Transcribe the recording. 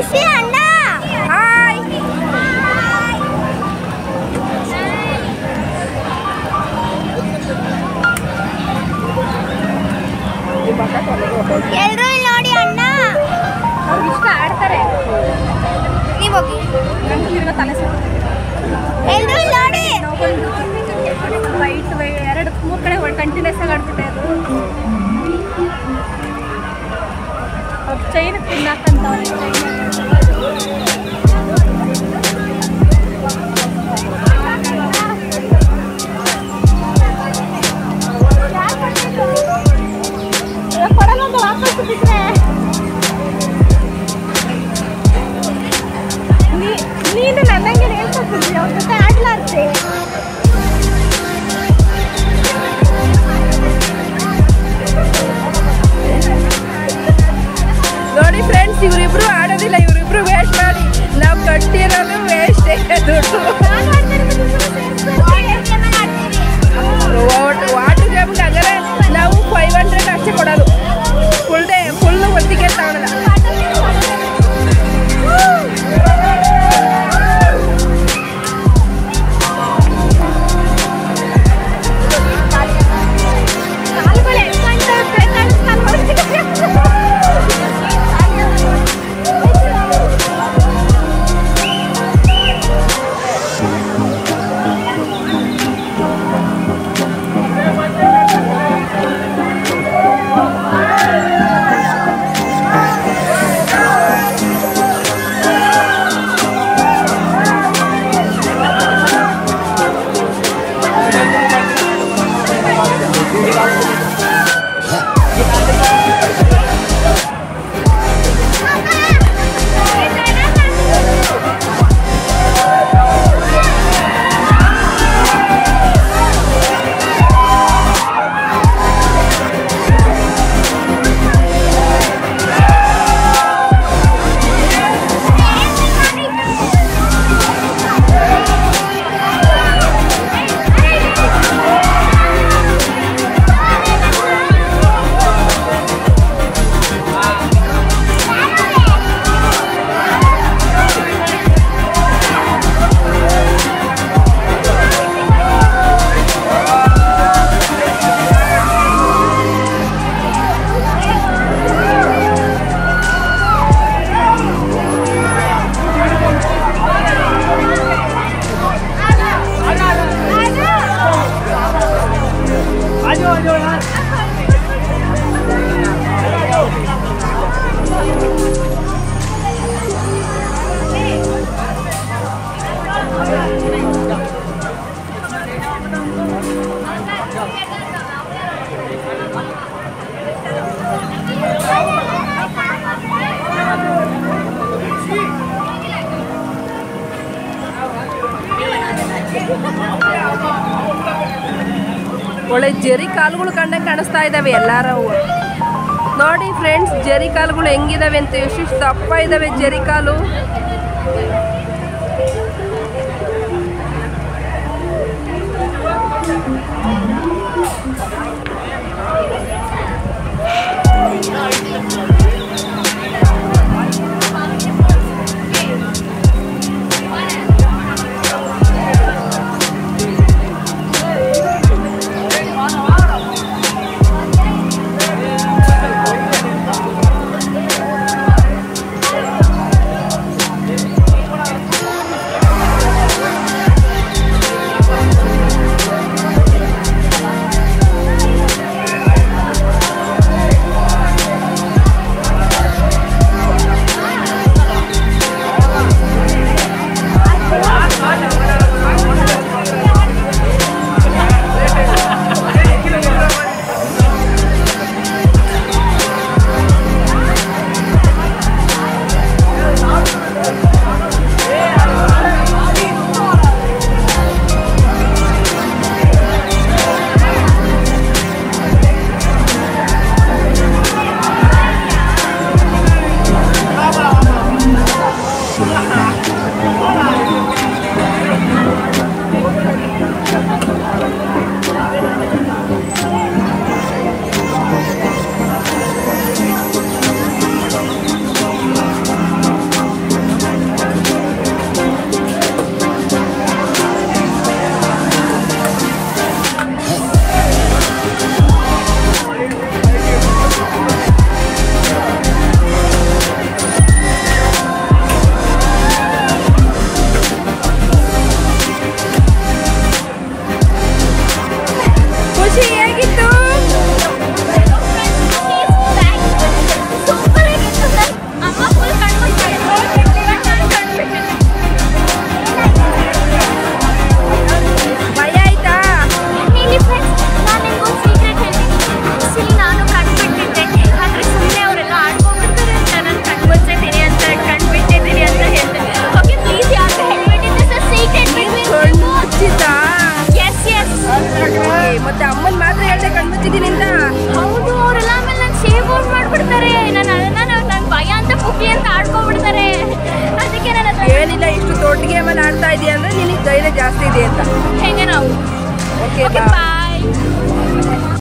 ಖುಷಿ ಅಣ್ಣ ಹಾಯ್ ಎಲ್ರು ಇಲ್ಲಿ ನೋಡಿ ಅಣ್ಣ ಅವ್ರಿಗೆ ಇಷ್ಟ ಆಡ್ತಾರೆ ನೀವ್ ಹೋಗಿ ಗಂಟು ತಿರ್ಗೋ ತಲೆ ಎಲ್ರು ಇಲ್ಲಿ ನೋಡಿ ವೈಟ್ ಎರಡು ಮೂರು ಕಡೆ ಕಂಟಿನ್ಯೂಸ್ ಆಗಿ ಆಡ್ಬಿಟ್ಟೆ ಅದು ಅವ್ರು ಚೈನ್ ತಿನ್ನಕ್ಕಂತವ್ರೆ ಕೊಡಲ್ಲ ಅಂತ ವಾಪಸ್ ಬಿಟ್ರೆ ನೀ- ನೀನು ನನ್ನಂಗೆ ಹೇಳ್ಕೊಟ್ಟಿದ್ರಿ ಅವ್ರ ಜೊತೆ ಆಡ್ಲಾರ್ದೆ ನೋಡಿ ಫ್ರೆಂಡ್ಸ್ ಇವರಿಬ್ರು ಆಡೋದಿಲ್ಲ ಇವರಿಬ್ರು ವೇಸ್ಟ್ ಮಾಡಿ ನಾವು ಕಟ್ಟಿರೋದು ವೇಸ್ಟ್ ದುಡ್ಡು ವಾಟರ್ ಗೇಮ್ಗೆ ಹಂಗಾರೆ ನಾವು ಫೈವ್ ಹಂಡ್ರೆಡ್ ಅಷ್ಟೇ ಕೊಡೋದು ಫುಲ್ ಡೇ ಫುಲ್ ಹೊತ್ತಿಗೆ ತಗೊಳಲ್ಲ ಒಳ್ಳೆ ಜರಿ ಕಾಲುಗಳು ಕಂಡಂಗೆ ಕಾಣಿಸ್ತಾ ಇದ್ದಾವೆ ಎಲ್ಲಾರು ನೋಡಿ ಫ್ರೆಂಡ್ಸ್ ಜರಿ ಕಾಲುಗಳು ಹೆಂಗಿದಾವೆ ಅಂತ ಎಷ್ಟು ದಪ್ಪ ಇದಾವೆ ಜರಿ ಕಾಲು ಜಾಸ್ತಿ ಇದೆ ಅಂತ ಹೆಂಗೆ ನಾವು ಓಕೆ ಓಕೆ ಬಾಯ್ ಬಾಯ್